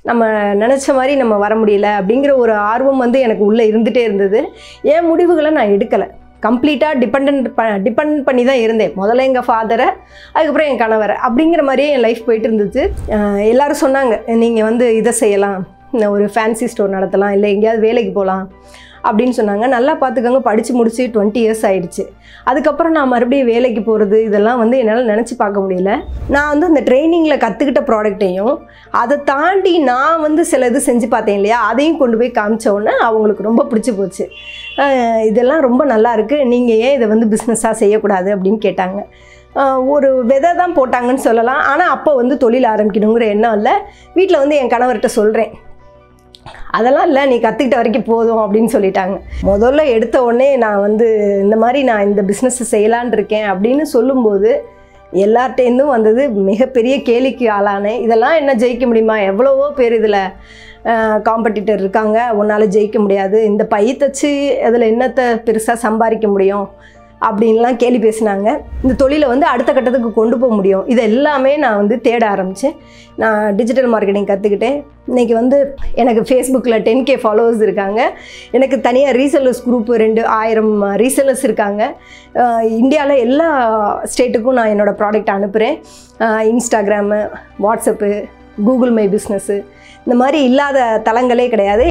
நம்ம நினச்ச மாதிரி நம்ம வர முடியல அப்படிங்கிற ஒரு ஆர்வம் வந்து எனக்கு உள்ளே இருந்துகிட்டே இருந்தது என் முடிவுகளை நான் எடுக்கலை கம்ப்ளீட்டாக டிபெண்ட் ப டிபெண்ட் பண்ணி தான் இருந்தேன் முதல்ல எங்கள் ஃபாதரை அதுக்கப்புறம் என் கணவரை அப்படிங்கிற மாதிரியே என் லைஃப் போயிட்டு இருந்துச்சு அஹ் எல்லாரும் சொன்னாங்க நீங்கள் வந்து இதை செய்யலாம் இந்த ஒரு ஃபேன்சி ஸ்டோர் நடத்தலாம் இல்லை எங்கேயாவது வேலைக்கு போகலாம் அப்படின்னு சொன்னாங்க நல்லா பார்த்துக்கோங்க படித்து முடிச்சு டுவெண்ட்டி இயர்ஸ் ஆயிடுச்சு அதுக்கப்புறம் நான் மறுபடியும் வேலைக்கு போகிறது இதெல்லாம் வந்து என்னால் நினச்சி பார்க்க முடியல நான் வந்து அந்த ட்ரைனிங்கில் கற்றுக்கிட்ட ப்ராடக்ட்டையும் அதை தாண்டி நான் வந்து சில இது செஞ்சு பார்த்தேன் இல்லையா அதையும் கொண்டு போய் காமிச்ச உடனே அவங்களுக்கு ரொம்ப பிடிச்சி போச்சு அஹ் இதெல்லாம் ரொம்ப நல்லா இருக்கு நீங்கள் ஏன் இதை வந்து பிஸ்னஸாக செய்யக்கூடாது அப்படின்னு கேட்டாங்க அஹ் ஒரு விதை தான் போட்டாங்கன்னு சொல்லலாம் ஆனால் அப்போ வந்து தொழில் ஆரம்பிக்கணுங்கிற எண்ணம் இல்லை வீட்டில் வந்து என் கணவர்கிட்ட சொல்கிறேன் அதெல்லாம் இல்லை நீ கற்றுக்கிட்ட வரைக்கும் போதும் அப்படின்னு சொல்லிட்டாங்க முதல்ல எடுத்த உடனே நான் வந்து இந்த மாதிரி நான் இந்த பிஸ்னஸ் செய்யலான் இருக்கேன் அப்படின்னு சொல்லும்போது எல்லார்ட்டேருந்தும் வந்தது மிகப்பெரிய கேலிக்கு ஆளானேன் இதெல்லாம் என்ன ஜெயிக்க முடியுமா எவ்வளவோ பேர் இதில் காம்படிட்டர் இருக்காங்க உன்னால் ஜெயிக்க முடியாது இந்த பை தச்சு அதில் என்னத்தை பெருசாக சம்பாதிக்க முடியும் அப்படின்லாம் கேலி பேசினாங்க இந்த தொழிலை வந்து அடுத்த கட்டத்துக்கு கொண்டு போக முடியும் இது எல்லாமே நான் வந்து தேட ஆரம்பித்தேன் நான் டிஜிட்டல் மார்க்கெட்டிங் கற்றுக்கிட்டேன் இன்றைக்கி வந்து எனக்கு ஃபேஸ்புக்கில் டென் கே ஃபாலோவர்ஸ் இருக்காங்க எனக்கு தனியாக ரீசெல்லர்ஸ் குரூப் ரெண்டு ஆயிரம் ரீசெல்லர்ஸ் இருக்காங்க இந்தியாவில் எல்லா ஸ்டேட்டுக்கும் நான் என்னோடய ப்ராடக்ட் அனுப்புகிறேன் Instagram WhatsApp Google my business இந்த மாதிரி இல்லாத தளங்களே கிடையாது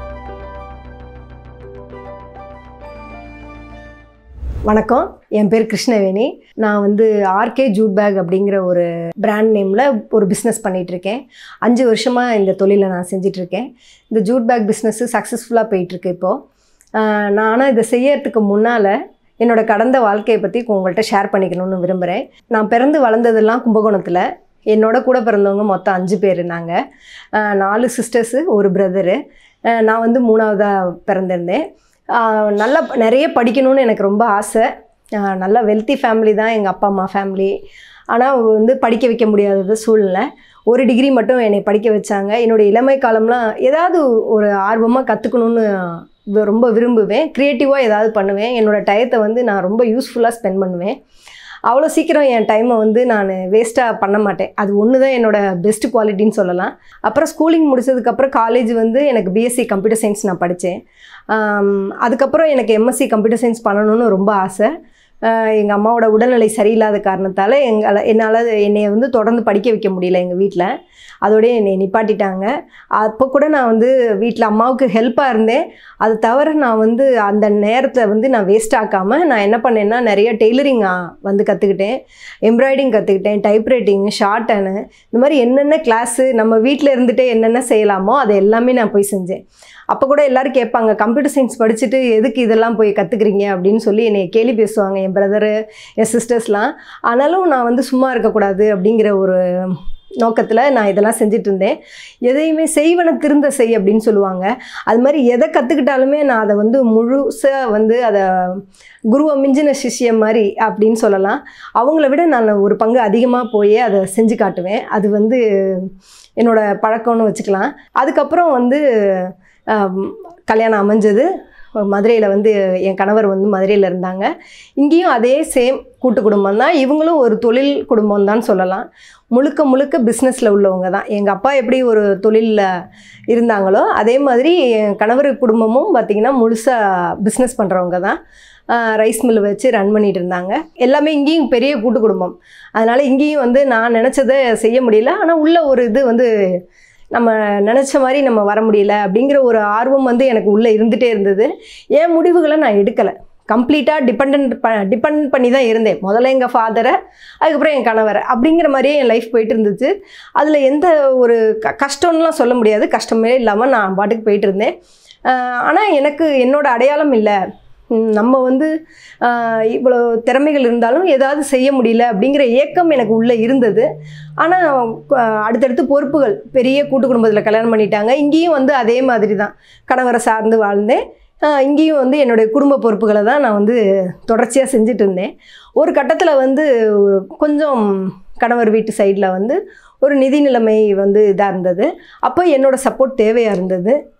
வணக்கம் என் பேர் கிருஷ்ணவேணி நான் வந்து ஆர்கே ஜூட் பேக் அப்படிங்கிற ஒரு பிராண்ட் நேமில் ஒரு பிஸ்னஸ் பண்ணிகிட்ருக்கேன் அஞ்சு வருஷமாக இந்த தொழிலை நான் செஞ்சிட்ருக்கேன் இந்த ஜூட் பேக் பிஸ்னஸ்ஸு சக்ஸஸ்ஃபுல்லாக போயிட்டுருக்கு இப்போது நான் ஆனால் இதை செய்யறதுக்கு முன்னால் என்னோடய கடந்த வாழ்க்கையை பற்றி உங்கள்கிட்ட ஷேர் பண்ணிக்கணும்னு விரும்புகிறேன் நான் பிறந்து வளர்ந்ததெல்லாம் கும்பகோணத்தில் என்னோட கூட பிறந்தவங்க மொத்தம் அஞ்சு பேர் நாங்கள் நாலு சிஸ்டர்ஸு ஒரு பிரதரு நான் வந்து மூணாவதாக பிறந்திருந்தேன் ஆஹ் நல்லா நிறைய படிக்கணும்னு எனக்கு ரொம்ப ஆசை ஆஹ் நல்ல வெல்த்தி ஃபேமிலி தான் எங்கள் அப்பா அம்மா ஃபேமிலி ஆனால் வந்து படிக்க வைக்க முடியாதது சூழ்நிலை ஒரு டிகிரி மட்டும் என்னை படிக்க வச்சாங்க என்னுடைய இளமை காலம்லாம் ஏதாவது ஒரு ஆர்வமாக கற்றுக்கணுன்னு ரொம்ப விரும்புவேன் க்ரியேட்டிவாக ஏதாவது பண்ணுவேன் என்னோடய டயத்தை வந்து நான் ரொம்ப யூஸ்ஃபுல்லாக ஸ்பெண்ட் பண்ணுவேன் அவ்வளோ சீக்கிரம் என் டைமை வந்து நான் வேஸ்ட்டாக பண்ண மாட்டேன் அது ஒன்று தான் என்னோடய பெஸ்ட் குவாலிட்டின்னு சொல்லலாம் அப்புறம் ஸ்கூலிங் முடிச்சதுக்கப்புறம் காலேஜ் வந்து எனக்கு பிஎஸ்சி கம்ப்யூட்டர் சயின்ஸ் நான் படித்தேன் அதுக்கப்புறம் எனக்கு எம்எஸ்சி கம்ப்யூட்டர் சயின்ஸ் பண்ணணும்னு ரொம்ப ஆசை எங்கள் அம்மாவோட உடல்நிலை சரியில்லாத காரணத்தால் எங்களை என்னால் என்னைய வந்து தொடர்ந்து படிக்க வைக்க முடியல எங்கள் வீட்டில் அதோடய என்னை நிப்பாட்டிட்டாங்க அப்போ கூட நான் வந்து வீட்டில் அம்மாவுக்கு ஹெல்ப்பாக இருந்தேன் அது தவிர நான் வந்து அந்த நேரத்தை வந்து நான் வேஸ்ட் ஆக்காமல் நான் என்ன பண்ணேன்னா நிறைய டெய்லரிங் வந்து கற்றுக்கிட்டேன் எம்ப்ராய்டிங் கற்றுக்கிட்டேன் டைப்ரைட்டிங் ஷார்ட் ஹேனு இந்த மாதிரி என்னென்ன கிளாஸு நம்ம வீட்டில் இருந்துகிட்டே என்னென்ன செய்யலாமோ அது எல்லாமே நான் போய் செஞ்சேன் அப்போ கூட எல்லோரும் கேட்பாங்க கம்ப்யூட்டர் சயின்ஸ் படிச்சுட்டு எதுக்கு இதெல்லாம் போய் கற்றுக்குறீங்க அப்படின்னு சொல்லி என்னை கேலி பேசுவாங்க என் பிரதரு என் சிஸ்டர்ஸ்லாம் ஆனாலும் நான் வந்து சும்மா இருக்கக்கூடாது அப்படிங்கிற ஒரு நோக்கத்தில் நான் இதெல்லாம் செஞ்சுட்டு இருந்தேன் எதையுமே செய்வன திருந்த செய் அப்படின்னு சொல்லுவாங்க அது மாதிரி எதை கற்றுக்கிட்டாலுமே நான் அதை வந்து முழுசாக வந்து அதை குருவை மிஞ்சின சிஷ்யம் மாதிரி அப்படின்னு சொல்லலாம் அவங்கள விட நான் ஒரு பங்கு அதிகமாக போய் அதை செஞ்சு காட்டுவேன் அது வந்து என்னோடய பழக்கம்னு வச்சுக்கலாம் அதுக்கப்புறம் வந்து கல்யாணம் அமைஞ்சது மதுரையில் வந்து என் கணவர் வந்து மதுரையில் இருந்தாங்க இங்கேயும் அதே சேம் கூட்டு குடும்பம் தான் இவங்களும் ஒரு தொழில் குடும்பம் தான் சொல்லலாம் முழுக்க முழுக்க பிஸ்னஸில் உள்ளவங்க தான் எங்கள் அப்பா எப்படி ஒரு தொழிலில் இருந்தாங்களோ அதே மாதிரி என் கணவர் குடும்பமும் பார்த்திங்கன்னா முழுசாக பிஸ்னஸ் பண்ணுறவங்க தான் ரைஸ் மில் வச்சு ரன் பண்ணிட்டு இருந்தாங்க எல்லாமே இங்கேயும் பெரிய கூட்டு குடும்பம் அதனால் இங்கேயும் வந்து நான் நினச்சதை செய்ய முடியல ஆனால் உள்ள ஒரு இது வந்து நம்ம நினச்ச மாதிரி நம்ம வர முடியல அப்படிங்கிற ஒரு ஆர்வம் வந்து எனக்கு உள்ளே இருந்துகிட்டே இருந்தது என் முடிவுகளை நான் எடுக்கலை கம்ப்ளீட்டாக டிபெண்ட் ப டிபெண்ட் பண்ணி தான் இருந்தேன் முதல்ல எங்கள் ஃபாதரை அதுக்கப்புறம் என் கணவரை அப்படிங்கிற மாதிரியே என் லைஃப் போயிட்டு இருந்துச்சு அதில் எந்த ஒரு க கஷ்டம்லாம் சொல்ல முடியாது கஷ்டமே இல்லாமல் நான் பாட்டுக்கு போயிட்டு இருந்தேன் ஆனால் எனக்கு என்னோட அடையாளம் இல்லை நம்ம வந்து இவ்வளோ திறமைகள் இருந்தாலும் ஏதாவது செய்ய முடியல அப்படிங்கிற ஏக்கம் எனக்கு உள்ளே இருந்தது ஆனால் அடுத்தடுத்து பொறுப்புகள் பெரிய கூட்டு குடும்பத்தில் கல்யாணம் பண்ணிட்டாங்க இங்கேயும் வந்து அதே மாதிரி தான் கணவரை சார்ந்து வாழ்ந்தேன் இங்கேயும் வந்து என்னுடைய குடும்ப பொறுப்புகளை தான் நான் வந்து தொடர்ச்சியாக செஞ்சுட்டு இருந்தேன் ஒரு கட்டத்தில் வந்து கொஞ்சம் கணவர் வீட்டு சைடில் வந்து ஒரு நிதி நிலைமை வந்து இதாக இருந்தது அப்போ என்னோடய சப்போர்ட் தேவையாக இருந்தது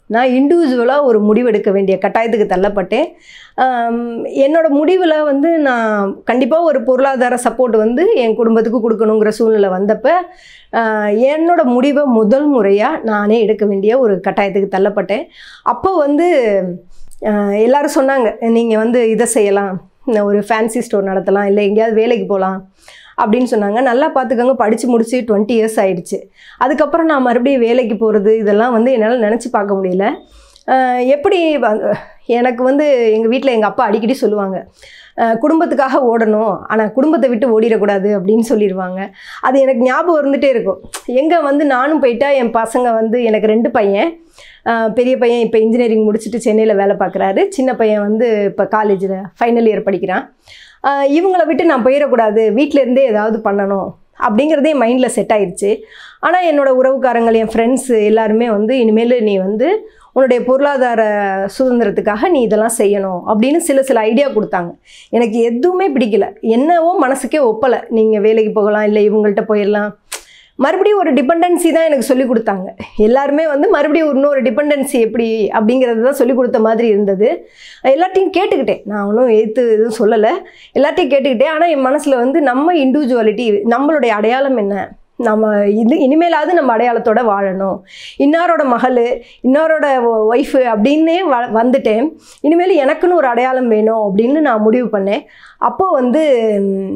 நான் இண்டிவிஜுவலாக ஒரு முடிவெடுக்க வேண்டிய கட்டாயத்துக்கு தள்ளப்பட்டேன் ஆம், என்னோட முடிவில் வந்து நான் கண்டிப்பாக ஒரு பொருளாதார சப்போர்ட் வந்து என் குடும்பத்துக்கு கொடுக்கணுங்கிற சூழ்நிலை வந்தப்போ ஆஹ், என்னோட முடிவை முதல் முறையாக நானே எடுக்க வேண்டிய ஒரு கட்டாயத்துக்கு தள்ளப்பட்டேன் அப்போ வந்து ஆஹ், எல்லாரும் சொன்னாங்க நீங்கள் வந்து இதை செய்யலாம் இன்னும் ஒரு ஃபேன்சி ஸ்டோர் நடத்தலாம் இல்லை எங்கேயாவது வேலைக்கு போகலாம் அப்படின்னு சொன்னாங்க நல்லா பார்த்துக்கோங்க படித்து முடிச்சு டுவெண்ட்டி இயர்ஸ் ஆயிடுச்சு அதுக்கப்புறம் நான் மறுபடியும் வேலைக்கு போகிறது இதெல்லாம் வந்து என்னால் நினச்சி பார்க்க முடியல ஆஹ் எப்படி வ- எனக்கு வந்து எங்கள் வீட்டில் எங்கள் அப்பா அடிக்கடி சொல்லுவாங்க ஆஹ் குடும்பத்துக்காக ஓடணும் ஆனால் குடும்பத்தை விட்டு ஓடிடக்கூடாது அப்படின்னு சொல்லிடுவாங்க அது எனக்கு ஞாபகம் இருந்துகிட்டே இருக்கும் எங்கே வந்து நானும் போயிட்டா என் பசங்க வந்து எனக்கு ரெண்டு பையன் ஆஹ் பெரிய பையன் இப்போ இன்ஜினியரிங் முடிச்சுட்டு சென்னையில் வேலை பார்க்குறாரு சின்ன பையன் வந்து இப்போ காலேஜில் ஃபைனல் இயர் படிக்கிறான் ஆஹ் இவங்கள விட்டு நான் போயிடக்கூடாது வீட்டில இருந்தே ஏதாவது பண்ணணும் அப்படிங்கிறதே மைண்டில் செட் ஆயிடுச்சு ஆனால் என்னோட உறவுக்காரங்கள் என் ஃப்ரெண்ட்ஸு எல்லாருமே வந்து இனிமேல் நீ வந்து உன்னுடைய பொருளாதார சுதந்திரத்துக்காக நீ இதெல்லாம் செய்யணும் அப்படின்னு சில சில ஐடியா கொடுத்தாங்க எனக்கு எதுவுமே பிடிக்கல என்னவோ மனசுக்கே ஒப்பலை நீங்கள் வேலைக்கு போகலாம் இல்லை இவங்கள்ட்ட போயிடலாம் மறுபடியும் ஒரு டிபெண்டன்சி தான் எனக்கு சொல்லி கொடுத்தாங்க எல்லாருமே வந்து மறுபடியும் இன்னொரு டிபெண்டன்சி எப்படி அப்படிங்கிறது தான் சொல்லி கொடுத்த மாதிரி இருந்தது எல்லாத்தையும் கேட்டுக்கிட்டேன் நான் ஒன்றும் எதிர்த்து எதுவும் சொல்லலை எல்லாத்தையும் கேட்டுக்கிட்டேன் ஆனால் என் மனசில் வந்து நம்ம இண்டிவிஜுவாலிட்டி நம்மளுடைய அடையாளம் என்ன நம்ம இது இனிமேலாவது நம்ம அடையாளத்தோட வாழணும் இன்னாரோட மகள் இன்னாரோட ஒய்ஃபு அப்படின்னே வ வந்துட்டேன் இனிமேல் எனக்குன்னு ஒரு அடையாளம் வேணும் அப்படின்னு நான் முடிவு பண்ணேன் அப்போ வந்து ம்,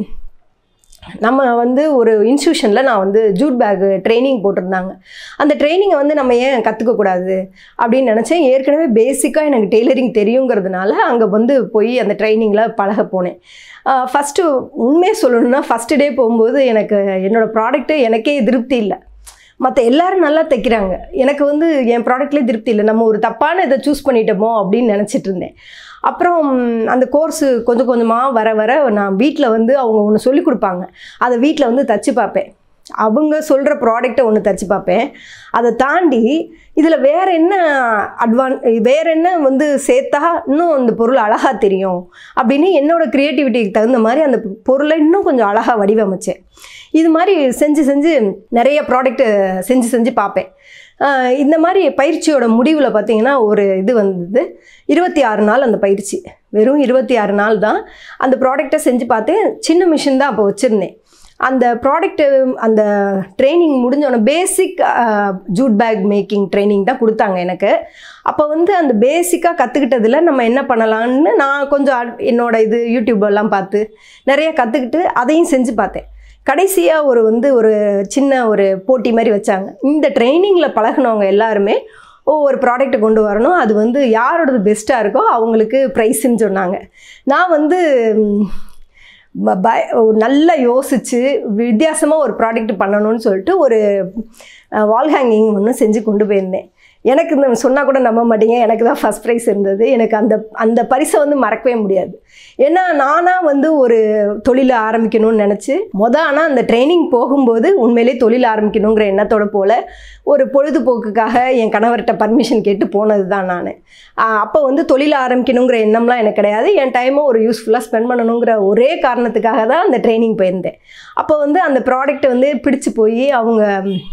நம்ம வந்து ஒரு இன்ஸ்டியூஷனில் நான் வந்து ஜூட் பேக் ட்ரைனிங் போட்டிருந்தாங்க அந்த ட்ரைனிங்கை வந்து நம்ம ஏன் கற்றுக்கக்கூடாது அப்படின்னு நினச்சேன் ஏற்கனவே பேசிக்காக எனக்கு டெய்லரிங் தெரியுங்கிறதுனால அங்கே வந்து போய் அந்த ட்ரைனிங்கில் பழக போனேன் ஃபஸ்ட்டு உண்மையை சொல்லணும்னா ஃபஸ்ட்டு டே போகும்போது எனக்கு என்னோடய ப்ராடக்ட்டு எனக்கே திருப்தி இல்லை மற்ற எல்லாரும் நல்லா தைக்கிறாங்க எனக்கு வந்து என் ப்ராடக்ட்லேயே திருப்தி இல்லை நம்ம ஒரு தப்பான இதை சூஸ் பண்ணிட்டோமோ அப்படின்னு நினச்சிட்டு இருந்தேன் அப்புறம் அந்த கோர்ஸு கொஞ்சம் கொஞ்சமாக வர வர நான் வீட்டில் வந்து அவங்க ஒன்று சொல்லி கொடுப்பாங்க அதை வீட்டில் வந்து தச்சு பார்ப்பேன் அவங்க சொல்கிற ப்ராடக்டை ஒன்று தச்சு பார்ப்பேன் அதை தாண்டி இதில் வேற என்ன அட்வான் வேற என்ன வந்து சேர்த்தா இன்னும் அந்த பொருள் அழகாக தெரியும் அப்படின்னு என்னோட க்ரியேட்டிவிட்டிக்கு தகுந்த மாதிரி அந்த பொருளை இன்னும் கொஞ்சம் அழகாக வடிவமைச்சேன் இது மாதிரி செஞ்சு செஞ்சு நிறைய ப்ராடக்ட்டு செஞ்சு செஞ்சு பார்ப்பேன் ஆஹ் இந்த மாதிரி பயிற்சியோட முடிவில் பார்த்தீங்கன்னா ஒரு இது வந்தது இருபத்தி ஆறு நாள் அந்த பயிற்சி வெறும் இருபத்தி ஆறு நாள் தான் அந்த ப்ராடக்டை செஞ்சு பார்த்தேன் சின்ன மிஷின் தான் அப்போ வச்சுருந்தேன் அந்த ப்ராடக்ட்டு அந்த ட்ரைனிங் முடிஞ்சோடனே basic jute bag making training தான் கொடுத்தாங்க எனக்கு அப்போ வந்து அந்த பேசிக்காக கற்றுக்கிட்டதில் நம்ம என்ன பண்ணலான்னு நான் கொஞ்சம் அட்- என்னோட இது யூடியூப் எல்லாம் பார்த்து நிறைய கற்றுக்கிட்டு அதையும் செஞ்சு பார்த்தேன் கடைசியாக ஒரு வந்து ஒரு சின்ன ஒரு போட்டி மாதிரி வச்சாங்க இந்த ட்ரைனிங்கில் பழகுனவங்க எல்லாருமே ஒவ்வொரு ப்ராடக்ட்டை கொண்டு வரணும் அது வந்து யாரோடது பெஸ்ட்டாக இருக்கோ அவங்களுக்கு ப்ரைஸுன்னு சொன்னாங்க நான் வந்து ம், ப- பய ஒரு நல்லா யோசித்து வித்தியாசமாக ஒரு ப்ராடக்ட் பண்ணணும்னு சொல்லிட்டு ஒரு வால் ஹேங்கிங் ஒன்று செஞ்சு கொண்டு போயிருந்தேன் எனக்கு இந்த சொன்னால் கூட நம்ப மாட்டீங்க எனக்கு தான் ஃபஸ்ட் ப்ரைஸ் இருந்தது எனக்கு அந்த அந்த பரிசை வந்து மறக்கவே முடியாது ஏன்னா நானாக வந்து ஒரு தொழிலை ஆரம்பிக்கணும்னு நினச்சி மொதல் ஆனால் அந்த ட்ரைனிங் போகும்போது உண்மையிலே தொழில் ஆரம்பிக்கணுங்கிற எண்ணத்தோட போல் ஒரு பொழுதுபோக்குக்காக என் கணவர்கிட்ட பர்மிஷன் கேட்டு போனது தான் நான் அப்போ வந்து தொழில் ஆரம்பிக்கணுங்கிற எண்ணம்லாம் எனக்கு கிடையாது என் டைமை ஒரு யூஸ்ஃபுல்லாக ஸ்பெண்ட் பண்ணணுங்கிற ஒரே காரணத்துக்காக தான் அந்த ட்ரைனிங் போயிருந்தேன் அப்போ வந்து அந்த ப்ராடக்ட்டை வந்து பிடிச்சு போய் அவங்க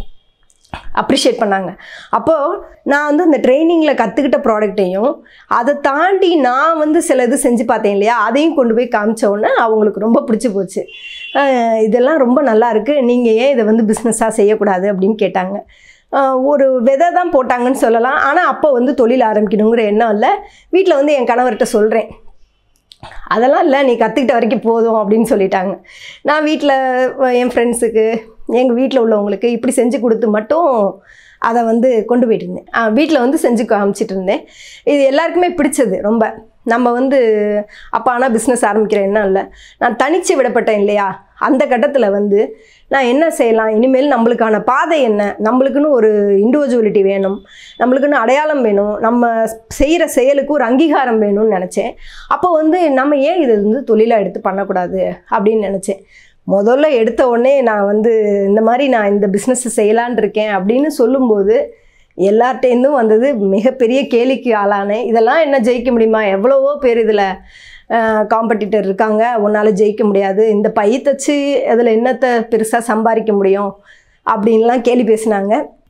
அப்ரிஷியேட் பண்ணாங்க அப்போது நான் வந்து அந்த ட்ரைனிங்கில் கற்றுக்கிட்ட ப்ராடக்ட்டையும் அதை தாண்டி நான் வந்து சில இது செஞ்சு பார்த்தேன் இல்லையா அதையும் கொண்டு போய் காமிச்ச உடனே அவங்களுக்கு ரொம்ப பிடிச்சி போச்சு அஹ் இதெல்லாம் ரொம்ப நல்லா இருக்குது நீங்கள் ஏன் இதை வந்து பிஸ்னஸாக செய்யக்கூடாது அப்படின்னு கேட்டாங்க அஹ் ஒரு விதை தான் போட்டாங்கன்னு சொல்லலாம் ஆனால் அப்போ வந்து தொழில் ஆரம்பிக்கணுங்கிற எண்ணம் இல்லை வீட்டில் வந்து என் கணவர்கிட்ட சொல்கிறேன் அதெல்லாம் இல்லை நீ கற்றுக்கிட்ட வரைக்கும் போதும் அப்படின்னு சொல்லிட்டாங்க நான் வீட்டில் என் ஃப்ரெண்ட்ஸுக்கு எங்கள் வீட்டில் உள்ளவங்களுக்கு இப்படி செஞ்சு கொடுத்து மட்டும் அதை வந்து கொண்டு போயிட்டு இருந்தேன் வீட்டில் வந்து செஞ்சு காமிச்சிட்டு இருந்தேன் இது எல்லாருக்குமே பிடிச்சது ரொம்ப நம்ம வந்து அப்போ ஆனால் பிஸ்னஸ் ஆரம்பிக்கிற எண்ணம் இல்லை நான் தனிச்சு விடப்பட்டேன் இல்லையா அந்த கட்டத்தில் வந்து நான் என்ன செய்யலாம் இனிமேல் நம்மளுக்கான பாதை என்ன நம்மளுக்குன்னு ஒரு இண்டிவிஜுவலிட்டி வேணும் நம்மளுக்குன்னு அடையாளம் வேணும் நம்ம செய்கிற செயலுக்கு ஒரு அங்கீகாரம் வேணும்னு நினச்சேன் அப்போ வந்து நம்ம ஏன் இதை வந்து தொழிலாக எடுத்து பண்ணக்கூடாது அப்படின்னு நினச்சேன் முதல்ல எடுத்த உடனே நான் வந்து இந்த மாதிரி நான் இந்த பிஸ்னஸ் செய்யலான் இருக்கேன் அப்படின்னு சொல்லும்போது எல்லார்ட்டேருந்தும் வந்தது மிகப்பெரிய கேலிக்கு ஆளானேன் இதெல்லாம் என்ன ஜெயிக்க முடியுமா எவ்வளவோ பேர் இதில் காம்படிட்டர் இருக்காங்க உன்னால் ஜெயிக்க முடியாது இந்த பை தச்சு அதில் என்னத்தை பெருசாக சம்பாதிக்க முடியும் அப்படின்லாம் கேலி பேசினாங்க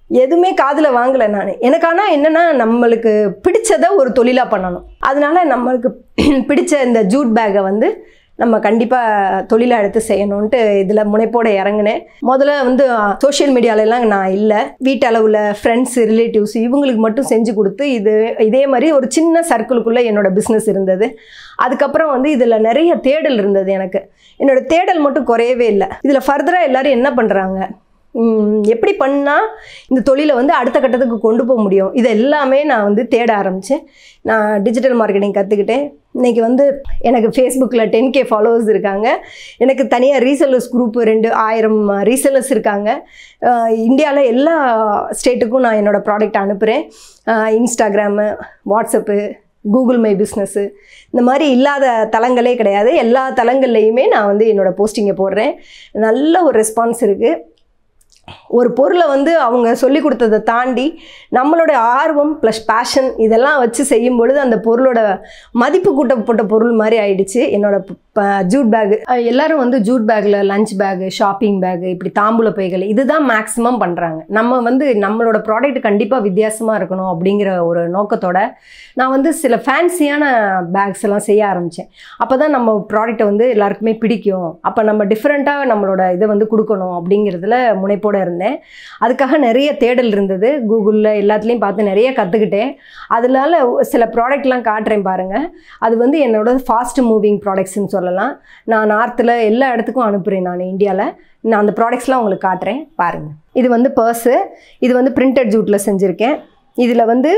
எதுவுமே காதில் வாங்கலை நான் எனக்கு ஆனால் என்னென்னா நம்மளுக்கு பிடிச்சதை ஒரு தொழிலாக பண்ணணும் அதனால நம்மளுக்கு பிடிச்ச இந்த ஜூட் பேக்கை வந்து நம்ம கண்டிப்பாக தொழிலாக எடுத்து செய்யணுன்ட்டு இதில் முனைப்போட இறங்கினேன் முதல்ல வந்து சோஷியல் மீடியாலெல்லாம் நான் இல்லை வீட்டளவில் ஃப்ரெண்ட்ஸ் ரிலேட்டிவ்ஸ் இவங்களுக்கு மட்டும் செஞ்சு கொடுத்து இது இதே மாதிரி ஒரு சின்ன சர்க்கிளுக்குள்ளே என்னோட பிஸ்னஸ் இருந்தது அதுக்கப்புறம் வந்து இதில் நிறைய தேடல் இருந்தது எனக்கு என்னோட தேடல் மட்டும் குறையவே இல்லை இதில் ஃபர்தராக எல்லாரும் என்ன பண்ணுறாங்க ம், எப்படி பண்ணால் இந்த தொழிலை வந்து அடுத்த கட்டத்துக்கு கொண்டு போக முடியும் இது எல்லாமே நான் வந்து தேட ஆரம்பித்தேன் நான் டிஜிட்டல் மார்க்கெட்டிங் கற்றுக்கிட்டேன் இன்றைக்கி வந்து எனக்கு ஃபேஸ்புக்கில் டென் கே ஃபாலோவர்ஸ் இருக்காங்க எனக்கு தனியாக ரீசெல்லர்ஸ் குரூப் ரெண்டு ஆயிரம் ரீசெல்லர்ஸ் இருக்காங்க இந்தியாவில் எல்லா ஸ்டேட்டுக்கும் நான் என்னோடய ப்ராடக்ட் அனுப்புகிறேன் Instagram WhatsApp Google my business இந்த மாதிரி இல்லாத தளங்களே கிடையாது எல்லா தளங்கள்லையுமே நான் வந்து என்னோடய போஸ்டிங்கை போடுறேன் நல்ல ஒரு ரெஸ்பான்ஸ் இருக்குது ஒரு பொருளை வந்து அவங்க சொல்லி கொடுத்ததை தாண்டி நம்மளோட ஆர்வம் ப்ளஸ் பேஷன் இதெல்லாம் வச்சு செய்யும் பொழுது அந்த பொருளோட மதிப்பு கூட்டப்பட்ட பொருள் மாதிரி ஆயிடுச்சு என்னோட ஜூட் பேகு எல்லாரும் வந்து ஜூட் பேக்கில் லஞ்ச் பேகு ஷாப்பிங் பேகு இப்படி தாம்பூல பைகள் இதுதான் மேக்ஸிமம் பண்ணுறாங்க நம்ம வந்து நம்மளோட ப்ராடக்ட் கண்டிப்பாக வித்தியாசமாக இருக்கணும் அப்படிங்கிற ஒரு நோக்கத்தோட நான் வந்து சில ஃபேன்சியான பேக்ஸ் எல்லாம் செய்ய ஆரம்பித்தேன் அப்போ தான் நம்ம ப்ராடக்ட்டை வந்து எல்லாருக்குமே பிடிக்கும் அப்போ நம்ம டிஃப்ரெண்ட்டாக நம்மளோட இதை வந்து கொடுக்கணும் அப்படிங்கிறதுல முனைப்போடு இருந்தேன் அதுக்காக நிறைய தேடல் இருந்தது கூகுளில் எல்லாத்துலேயும் பார்த்து நிறைய கற்றுக்கிட்டேன் அதனால சில ப்ராடக்ட்லாம் காட்டுறேன் பாருங்கள் அது வந்து என்னோட ஃபாஸ்ட் மூவிங் ப்ராடக்ட்ஸ்னு சொல்லலாம் நான் நார்த்தில் எல்லா இடத்துக்கும் அனுப்புகிறேன் நான் இந்தியாவில் நான் அந்த ப்ராடக்ட்ஸ்லாம் உங்களுக்கு காட்டுறேன் பாருங்கள் இது வந்து பர்ஸு இது வந்து பிரிண்டட் ஜூட்டில் செஞ்சுருக்கேன் இதில் வந்து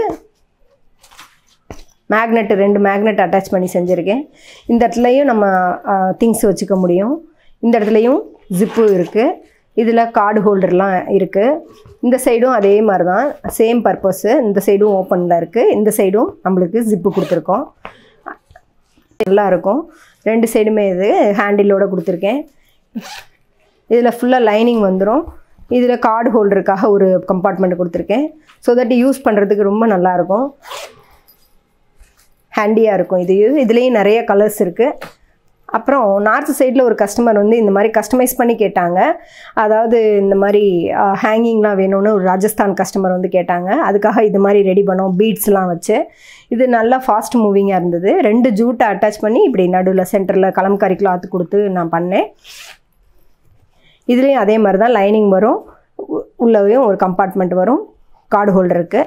மேக்னெட் ரெண்டு மேக்னெட் அட்டாச் பண்ணி செஞ்சுருக்கேன் இந்த இடத்துலையும் நம்ம திங்ஸ் வச்சுக்க முடியும் இந்த இடத்துலையும் ஜிப்பு இருக்குது இதில் கார்டு ஹோல்டர்லாம் இருக்குது இந்த சைடும் அதே மாதிரி தான் சேம் பர்பஸ்ஸு இந்த சைடும் ஓப்பனில் இருக்குது இந்த சைடும் நம்மளுக்கு ஜிப்பு கொடுத்துருக்கோம் நல்லா இருக்கும் ரெண்டு சைடுமே இது ஹேண்டிலோட கொடுத்துருக்கேன் இதில் ஃபுல்லாக லைனிங் வந்துடும் இதில் கார்டு ஹோல்டருக்காக ஒரு கம்பார்ட்மெண்ட் கொடுத்துருக்கேன் ஸோ தட் யூஸ் பண்ணுறதுக்கு ரொம்ப நல்லாயிருக்கும் ஹேண்டியாக இருக்கும் இது இதுலேயும் நிறைய கலர்ஸ் இருக்குது அப்புறம் நார்த் சைடில் ஒரு கஸ்டமர் வந்து இந்த மாதிரி கஸ்டமைஸ் பண்ணி கேட்டாங்க அதாவது இந்த மாதிரி ஹேங்கிங்லாம் வேணும்னு ஒரு ராஜஸ்தான் கஸ்டமர் வந்து கேட்டாங்க அதுக்காக இது மாதிரி ரெடி பண்ணோம் பீட்ஸ்லாம் வச்சு இது நல்லா ஃபாஸ்ட் மூவிங்காக இருந்தது ரெண்டு ஜூட்டை அட்டாச் பண்ணி இப்படி நடுவில் சென்டரில் கலம்காரி கிளாத் கொடுத்து நான் பண்ணேன் இதுலேயும் அதே மாதிரி தான் லைனிங் வரும் உ- உள்ளேயும் ஒரு கம்பார்ட்மெண்ட் வரும் கார்டு ஹோல்டருக்கு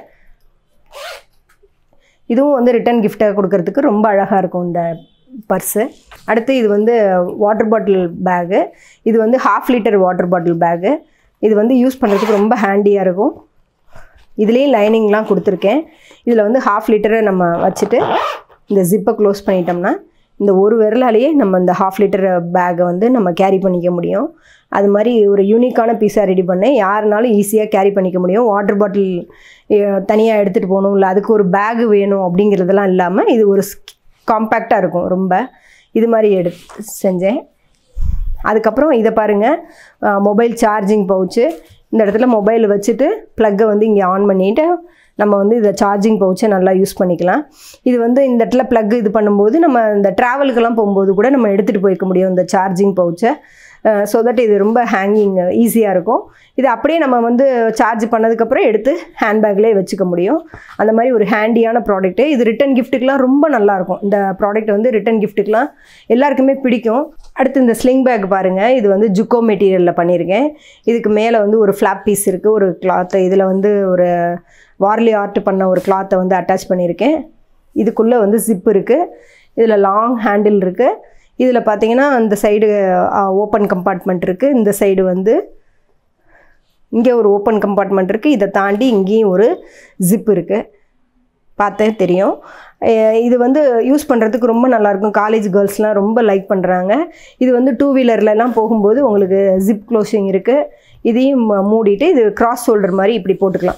இதுவும் வந்து ரிட்டன் கிஃப்ட்டாக கொடுக்கறதுக்கு ரொம்ப அழகாக இருக்கும் இந்த பர்ஸு அடுத்து இது வந்து வாட்டர் பாட்டில் பேகு இது வந்து half litre water bottle bag இது வந்து யூஸ் பண்ணுறதுக்கு ரொம்ப ஹேண்டியாக இருக்கும் இதுலேயும் லைனிங்லாம் கொடுத்துருக்கேன் இதில் வந்து ஹாஃப் லிட்டரை நம்ம வச்சுட்டு இந்த ஜிப்பை க்ளோஸ் பண்ணிட்டோம்னா இந்த ஒரு விரலாலேயே நம்ம இந்த ஹாஃப் லிட்டர் பேக்கை வந்து நம்ம கேரி பண்ணிக்க முடியும் அது மாதிரி ஒரு யூனிக்கான பீஸாக ரெடி பண்ணேன் யாருனாலும் ஈஸியாக கேரி பண்ணிக்க முடியும் வாட்டர் பாட்டில் தனியாக எடுத்துகிட்டு போகணும் இல்லை அதுக்கு ஒரு பேகு வேணும் அப்படிங்கிறதெல்லாம் இல்லாமல் இது ஒரு காம்பேக்டாக இருக்கும் ரொம்ப இது மாதிரி எடுத்து செஞ்சேன் அதுக்கப்புறம் இதை பாருங்கள் மொபைல் சார்ஜிங் பவுச்சு இந்த இடத்துல மொபைல் வச்சுட்டு ப்ளக்கை வந்து இங்கே ஆன் பண்ணிவிட்டு நம்ம வந்து இதை சார்ஜிங் பவுச்சை நல்லா யூஸ் பண்ணிக்கலாம் இது வந்து இந்த இடத்துல ப்ளக் இது பண்ணும்போது நம்ம இந்த ட்ராவலுக்கெல்லாம் போகும்போது கூட நம்ம எடுத்துகிட்டு போய்க்க முடியும் இந்த சார்ஜிங் பவுச்சை ஸோ தட் இது ரொம்ப ஹேங்கிங் ஈஸியாக இருக்கும் இது அப்படியே நம்ம வந்து சார்ஜ் பண்ணதுக்கப்புறம் எடுத்து ஹேண்ட்பேக்லேயே வச்சுக்க முடியும் அந்த மாதிரி ஒரு ஹேண்டியான ப்ராடக்ட்டு இது ரிட்டன் கிஃப்ட்டுக்கெலாம் ரொம்ப நல்லாயிருக்கும் இந்த ப்ராடக்ட் வந்து ரிட்டன் கிஃப்ட்டுக்கெலாம் எல்லாருக்குமே பிடிக்கும் அடுத்து இந்த ஸ்லிங் பேக் பாருங்கள் இது வந்து ஜுக்கோ மெட்டீரியலில் பண்ணியிருக்கேன் இதுக்கு மேலே வந்து ஒரு ஃப்ளாப் பீஸ் இருக்குது ஒரு கிளாத்து இதில் வந்து ஒரு வார்லி ஆர்ட் பண்ண ஒரு கிளாத்தை வந்து அட்டாச் பண்ணியிருக்கேன் இதுக்குள்ளே வந்து ஜிப் இருக்குது இதில் லாங் ஹேண்டில் இருக்குது இதில் பார்த்தீங்கன்னா இந்த சைடு ஓப்பன் கம்பார்ட்மெண்ட் இருக்குது இந்த சைடு வந்து இங்கே ஒரு ஓப்பன் கம்பார்ட்மெண்ட் இருக்குது இதை தாண்டி இங்கேயும் ஒரு ஜிப் இருக்குது பார்த்தே தெரியும் அஹ் இது வந்து யூஸ் பண்ணுறதுக்கு ரொம்ப நல்லாயிருக்கும் காலேஜ் கேர்ள்ஸ்லாம் ரொம்ப லைக் பண்ணுறாங்க இது வந்து டூ வீலர்லலாம் போகும்போது உங்களுக்கு ஜிப் க்ளோசிங் இருக்குது இதையும் ம- மூடிட்டு இது கிராஸ் ஷோல்டர் மாதிரி இப்படி போட்டுக்கலாம்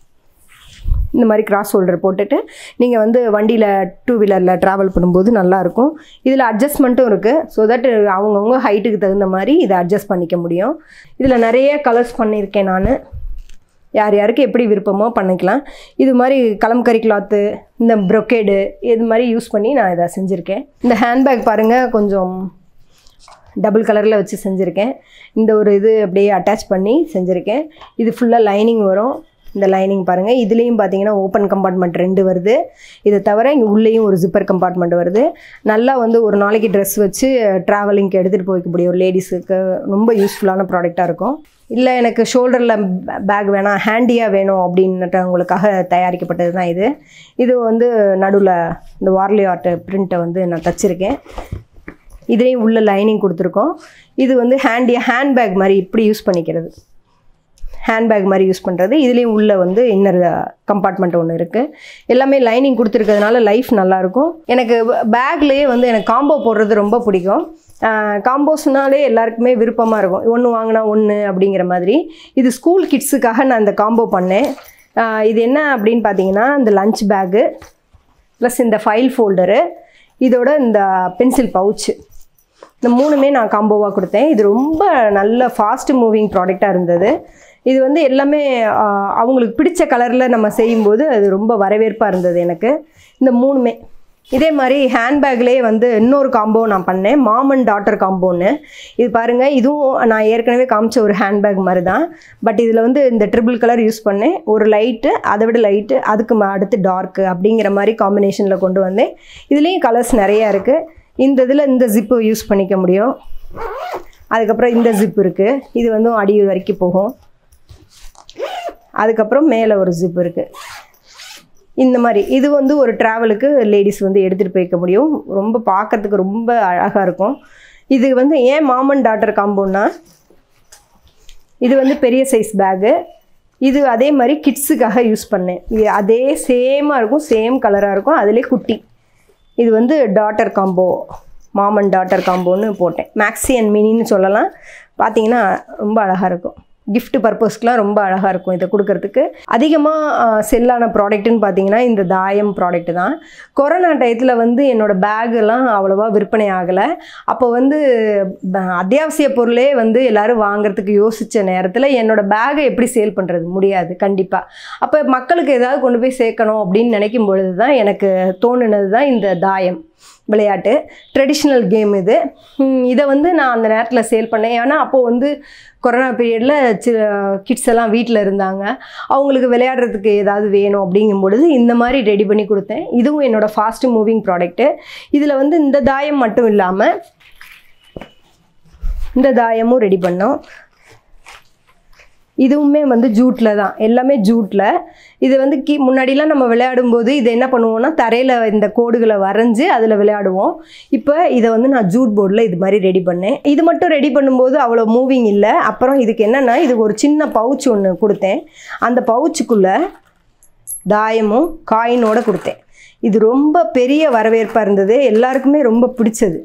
இந்த மாதிரி கிராஸ் ஹோல்டர் போட்டுட்டு நீங்கள் வந்து வண்டியில் டூ வீலரில் ட்ராவல் பண்ணும்போது நல்லாயிருக்கும் இதில் அட்ஜஸ்ட்மெண்ட்டும் இருக்குது ஸோ தட் அவங்கவுங்க ஹைட்டுக்கு தகுந்த மாதிரி இதை அட்ஜஸ்ட் பண்ணிக்க முடியும் இதில் நிறைய கலர்ஸ் பண்ணியிருக்கேன் நான் யார் யாருக்கு எப்படி விருப்பமோ பண்ணிக்கலாம் இது மாதிரி கலம்கரி கிளாத்து இந்த ப்ரொக்கேடு இது மாதிரி யூஸ் பண்ணி நான் இதை செஞ்சுருக்கேன் இந்த ஹேண்ட்பேக் பாருங்கள் கொஞ்சம் டபுள் கலரில் வச்சு செஞ்சுருக்கேன் இந்த ஒரு இது அப்படியே அட்டாச் பண்ணி செஞ்சுருக்கேன் இது ஃபுல்லாக லைனிங் வரும் இந்த லைனிங் பாருங்கள் இதுலேயும் பார்த்தீங்கன்னா ஓப்பன் கம்பார்ட்மெண்ட் ரெண்டு வருது இதை தவிர இங்கே உள்ளேயும் ஒரு ஜிப்பர் கம்பார்ட்மெண்ட் வருது நல்லா வந்து ஒரு நாளைக்கு ட்ரெஸ் வச்சு ட்ராவலிங்க்கு எடுத்துகிட்டு போய்க்கக்கூடிய ஒரு லேடிஸுக்கு ரொம்ப யூஸ்ஃபுல்லான ப்ராடக்டாக இருக்கும் இல்லை எனக்கு ஷோல்டரில் பேக் வேணாம் ஹேண்டியாக வேணும் அப்படின்றவங்களுக்காக தயாரிக்கப்பட்டது தான் இது இது வந்து நடுவில் இந்த வார்லி ஆர்ட் பிரிண்ட்டை வந்து நான் தச்சிருக்கேன் இதுலேயும் உள்ள லைனிங் கொடுத்துருக்கோம் இது வந்து ஹேண்டியாக ஹேண்ட்பேக் மாதிரி இப்படி யூஸ் பண்ணிக்கிறது ஹேண்ட்பேக் மாதிரி யூஸ் பண்ணுறது இதுலேயும் உள்ள வந்து இன்னர் கம்பார்ட்மெண்ட் ஒன்று இருக்குது எல்லாமே லைனிங் கொடுத்துருக்கிறதுனால லைஃப் நல்லாயிருக்கும் எனக்கு பேக்லேயே வந்து எனக்கு காம்போ போடுறது ரொம்ப பிடிக்கும் காம்போஸ்னாலே எல்லாருக்குமே விருப்பமாக இருக்கும் ஒன்று வாங்கினா ஒன்று அப்படிங்கிற மாதிரி இது ஸ்கூல் கிட்ஸுக்காக நான் இந்த காம்போ பண்ணேன் ஆஹ் இது என்ன அப்படின்னு பார்த்தீங்கன்னா இந்த லஞ்ச் பேக்கு ப்ளஸ் இந்த ஃபைல் ஃபோல்டரு இதோட இந்த பென்சில் பவுச்சு இந்த மூணுமே நான் காம்போவாக கொடுத்தேன் இது ரொம்ப நல்ல ஃபாஸ்ட் மூவிங் ப்ராடக்டாக இருந்தது இது வந்து எல்லாமே ஆஹ், அவங்களுக்கு பிடிச்ச கலரில் நம்ம செய்யும்போது அது ரொம்ப வரவேற்பாக இருந்தது எனக்கு இந்த மூணுமே இதே மாதிரி ஹேண்ட்பேக்லேயே வந்து இன்னொரு காம்போ நான் பண்ணேன் மாம் அண்ட் டாட்டர் காம்போன்னு இது பாருங்கள் இதுவும் நான் ஏற்கனவே காமிச்ச ஒரு ஹேண்ட்பேக் மாதிரி தான் பட் இதில் வந்து இந்த ட்ரிபிள் கலர் யூஸ் பண்ணேன் ஒரு லைட்டு அதை விட லைட்டு அதுக்கு ம- அடுத்து டார்க்கு அப்படிங்கிற மாதிரி காம்பினேஷனில் கொண்டு வந்தேன் இதுலேயும் கலர்ஸ் நிறையா இருக்குது இந்த இதில் இந்த ஜிப்பு யூஸ் பண்ணிக்க முடியும் அதுக்கப்புறம் இந்த ஜிப் இருக்குது இது வந்து அடி வரைக்கும் போகும் அதுக்கப்புறம் மேலே ஒரு ஜிப் இருக்குது இந்த மாதிரி இது வந்து ஒரு ட்ராவலுக்கு லேடிஸ் வந்து எடுத்துகிட்டு போய்க்க முடியும் ரொம்ப பார்க்கறதுக்கு ரொம்ப அழகாக இருக்கும் இது வந்து ஏன் மாமன் டாட்டர் காம்போன்னா இது வந்து பெரிய சைஸ் பேகு இது அதே மாதிரி கிட்ஸுக்காக யூஸ் பண்ணேன் இது அதே சேமாக இருக்கும் சேம் கலராக இருக்கும் அதிலே குட்டி இது வந்து டாட்டர் காம்போ மாமன் டாட்டர் காம்போன்னு போட்டேன் மேக்ஸி அண்ட் மினின்னு சொல்லலாம் பார்த்தீங்கன்னா ரொம்ப அழகாக இருக்கும் gift பர்பஸ்க்குலாம் ரொம்ப அழகாக இருக்கும் இதை கொடுக்கறதுக்கு அதிகமாக செல்லான ப்ராடக்ட்டுன்னு பார்த்தீங்கன்னா இந்த தாயம் ப்ராடக்ட் தான் கொரோனா டயத்தில் வந்து என்னோட பேக்கெல்லாம் அவ்வளோவா விற்பனை ஆகலை அப்போ வந்து ப- அத்தியாவசிய பொருளே வந்து எல்லாரும் வாங்குறதுக்கு யோசித்த நேரத்தில் என்னோட பேக்கை எப்படி சேல் பண்ணுறது முடியாது கண்டிப்பாக அப்போ மக்களுக்கு ஏதாவது கொண்டு போய் சேர்க்கணும் அப்படின்னு நினைக்கும் பொழுது தான் எனக்கு தோணுனது தான் இந்த தாயம் விளையாட்டு ட்ரெடிஷ்னல் கேம் இது ம், இதை வந்து நான் அந்த நேரத்தில் சேல் பண்ணேன் ஏன்னா அப்போது வந்து கொரோனா பீரியடில் சி கிட்ஸ் எல்லாம் வீட்டில் இருந்தாங்க அவங்களுக்கு விளையாடுறதுக்கு ஏதாவது வேணும் அப்படிங்கும் பொழுது இந்த மாதிரி ரெடி பண்ணி கொடுத்தேன் இதுவும் என்னோடய ஃபாஸ்ட் மூவிங் ப்ராடக்ட்டு இதில் வந்து இந்த தாயம் மட்டும் இல்லாமல் இந்த தாயமும் ரெடி பண்ணோம் இதுவுமே வந்து ஜூட்டில் தான் எல்லாமே ஜூட்டில் இது வந்து கீ முன்னாடிலாம் நம்ம விளையாடும்போது இதை என்ன பண்ணுவோம்னா தரையில் இந்த கோடுகளை வரைஞ்சி அதில் விளையாடுவோம் இப்போ இதை வந்து நான் ஜூட் போர்டில் இது மாதிரி ரெடி பண்ணேன் இது மட்டும் ரெடி பண்ணும்போது அவ்வளோ மூவிங் இல்லை அப்புறம் இதுக்கு என்னென்னா இதுக்கு ஒரு சின்ன பவுச் ஒன்று கொடுத்தேன் அந்த பவுச்சுக்குள்ளே தாயமும் காயினோட கொடுத்தேன் இது ரொம்ப பெரிய வரவேற்பாக இருந்தது எல்லாருக்குமே ரொம்ப பிடிச்சது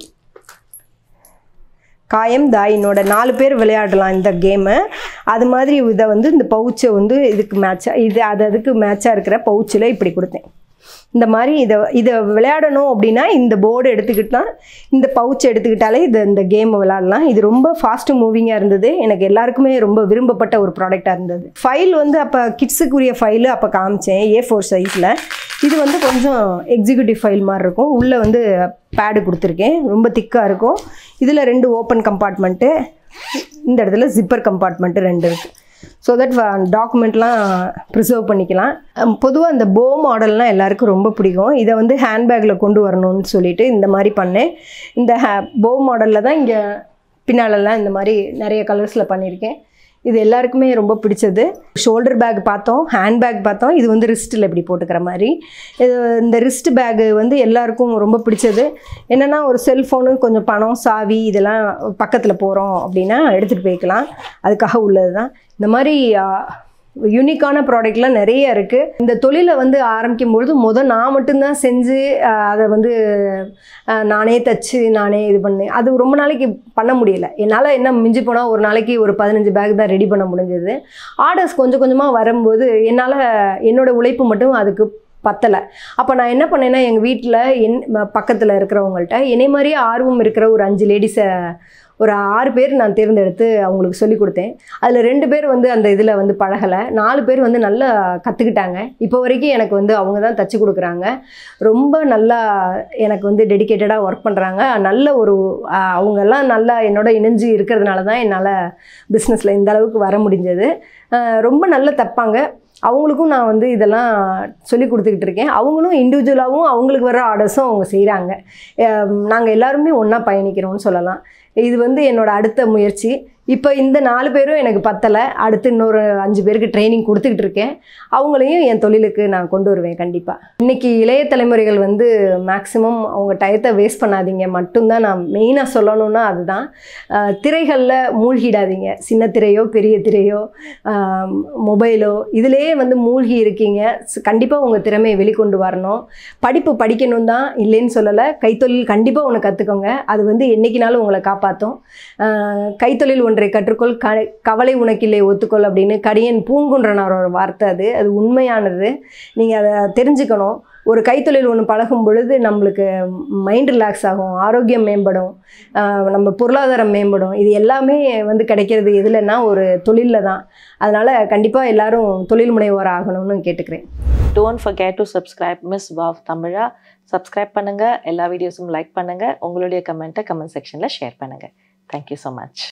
காயம் தாயினோட நாலு பேர் விளையாடலாம் இந்த கேமு அது மாதிரி இதை வந்து இந்த பவுச்சை வந்து இதுக்கு மேட்சாக இது அது அதுக்கு மேட்சாக இருக்கிற பவுச்சில் இப்படி கொடுத்தேன் இந்த மாதிரி இதை இதை விளையாடணும் அப்படின்னா இந்த போர்டு எடுத்துக்கிட்டா இந்த பவுச் எடுத்துக்கிட்டாலே இது இந்த கேம் விளையாடலாம் இது ரொம்ப ஃபாஸ்ட் மூவிங்காக இருந்தது எனக்கு எல்லாருக்குமே ரொம்ப விரும்பப்பட்ட ஒரு ப்ராடக்டாக இருந்தது ஃபைல் வந்து அப்போ கிட்ஸுக்குரிய ஃபைலு அப்போ காமிச்சேன் ஏ ஃபோர் சைஸில் இது வந்து கொஞ்சம் எக்ஸிக்யூட்டிவ் ஃபைல் மாதிரி இருக்கும் உள்ளே வந்து பேடு கொடுத்துருக்கேன் ரொம்ப திக்காக இருக்கும் இதில் ரெண்டு ஓப்பன் கம்பார்ட்மெண்ட்டு இந்த இடத்துல ஜிப்பர் கம்பார்ட்மெண்ட்டு ரெண்டு இருக்குது ஸோ தட் டாக்குமெண்ட்லாம் ப்ரிசர்வ் பண்ணிக்கலாம் பொதுவாக இந்த போ மாடல்னால் எல்லாருக்கும் ரொம்ப பிடிக்கும் இதை வந்து ஹேண்ட்பேக்கில் கொண்டு வரணும்னு சொல்லிட்டு இந்த மாதிரி பண்ணேன் இந்த ஹே போ மாடலில் தான் இங்கே பின்னாலெல்லாம் இந்த மாதிரி நிறைய கலர்ஸில் பண்ணியிருக்கேன் இது எல்லாருக்குமே ரொம்ப பிடிச்சது ஷோல்டர் பேக் பார்த்தோம் ஹேண்ட் பேக் பார்த்தோம் இது வந்து ரிஸ்ட்டில் இப்படி போட்டுக்கிற மாதிரி இது இந்த ரிஸ்ட் பேக்கு வந்து எல்லாருக்கும் ரொம்ப பிடிச்சது என்னென்னா ஒரு செல்ஃபோனு கொஞ்சம் பணம் சாவி இதெல்லாம் பக்கத்தில் போகிறோம் அப்படின்னா எடுத்துகிட்டு போய்க்கலாம் அதுக்காக உள்ளது தான் இந்த மாதிரி யூனிக்கான ப்ராடக்ட்லாம் நிறைய இருக்குது இந்த தொழிலை வந்து ஆரம்பிக்கும் பொழுது முதல் நான் மட்டும்தான் செஞ்சு ஆஹ், அதை வந்து ஆஹ், நானே தச்சு நானே இது பண்ணேன் அது ரொம்ப நாளைக்கு பண்ண முடியல என்னால் என்ன மிஞ்சி போனால் ஒரு நாளைக்கு ஒரு பதினஞ்சு பேக் தான் ரெடி பண்ண முடிஞ்சது ஆர்டர்ஸ் கொஞ்சம் கொஞ்சமாக வரும்போது என்னால் என்னோட உழைப்பு மட்டும் அதுக்கு பத்தலை அப்போ நான் என்ன பண்ணேன்னா எங்கள் வீட்டில் என் பக்கத்தில் இருக்கிறவங்கள்ட்ட என்னை மாதிரியே ஆர்வம் இருக்கிற ஒரு அஞ்சு லேடிஸை ஒரு ஆறு பேர் நான் தேர்ந்தெடுத்து அவங்களுக்கு சொல்லி கொடுத்தேன் அதில் ரெண்டு பேர் வந்து அந்த இதில் வந்து பழகலை நாலு பேர் வந்து நல்லா கற்றுக்கிட்டாங்க இப்போ வரைக்கும் எனக்கு வந்து அவங்க தான் தச்சு கொடுக்குறாங்க ரொம்ப நல்லா எனக்கு வந்து டெடிக்கேட்டடாக ஒர்க் பண்ணுறாங்க நல்ல ஒரு ஆஹ், அவங்கெல்லாம் நல்லா என்னோட இணைஞ்சு இருக்கிறதுனால தான் என்னால் பிஸ்னஸில் இந்த அளவுக்கு வர முடிஞ்சது ஆஹ், ரொம்ப நல்லா தப்பாங்க அவங்களுக்கும் நான் வந்து இதெல்லாம் சொல்லி கொடுத்துக்கிட்டு இருக்கேன் அவங்களும் இண்டிவிஜுவலாகவும் அவங்களுக்கு வர ஆர்டர்ஸும் அவங்க செய்கிறாங்க நாங்கள் எல்லாருமே ஒன்றா பயணிக்கிறோம்னு சொல்லலாம் இது வந்து என்னோட அடுத்த முயற்சி இப்போ இந்த நாலு பேரும் எனக்கு பத்தலை அடுத்து இன்னொரு அஞ்சு பேருக்கு ட்ரைனிங் கொடுத்துக்கிட்டு இருக்கேன் அவங்களையும் என் தொழிலுக்கு நான் கொண்டு வருவேன் கண்டிப்பாக இன்றைக்கி இளைய தலைமுறைகள் வந்து மேக்ஸிமம் அவங்க டயத்தை வேஸ்ட் பண்ணாதீங்க மட்டும்தான் நான் மெயினாக சொல்லணும்னா அதுதான் அஹ், திரைகளில் மூழ்கிடாதீங்க சின்ன திரையோ பெரிய திரையோ ஆஹ், மொபைலோ இதிலேயே வந்து மூழ்கி இருக்கீங்க கண்டிப்பாக உங்கள் திறமையை வெளிக்கொண்டு வரணும் படிப்பு படிக்கணும் தான் இல்லைன்னு சொல்லலை கைத்தொழில் கண்டிப்பாக ஒன்று கற்றுக்கோங்க அது வந்து என்றைக்கினாலும் உங்களை காப்பாற்றும் ஆஹ், கைத்தொழில் ஒன்றை கற்றுக்கொள் க கவலை உனக்கில்லை ஒத்துக்கொள் அப்படின்னு கடியன் பூங்குன்றனரோட வார்த்தை அது அது உண்மையானது நீங்கள் அதை தெரிஞ்சுக்கணும் ஒரு கைத்தொழில் ஒன்று பழகும் பொழுது நம்மளுக்கு மைண்ட் ரிலாக்ஸ் ஆகும் ஆரோக்கியம் மேம்படும் ஆஹ் நம்ம பொருளாதாரம் மேம்படும் இது எல்லாமே வந்து கிடைக்கிறது எதுலன்னா ஒரு தொழிலில் தான் அதனால் கண்டிப்பாக எல்லாரும் தொழில் முனைவோர் ஆகணும்னு கேட்டுக்கிறேன் don't forget to subscribe miss wow Tamizha subscribe பண்ணுங்க எல்லா வீடியோஸும் லைக் பண்ணுங்க உங்களுடைய கமெண்ட்டை கமெண்ட் செக்ஷனில் ஷேர் பண்ணுங்க தேங்க்யூ ஸோ மச்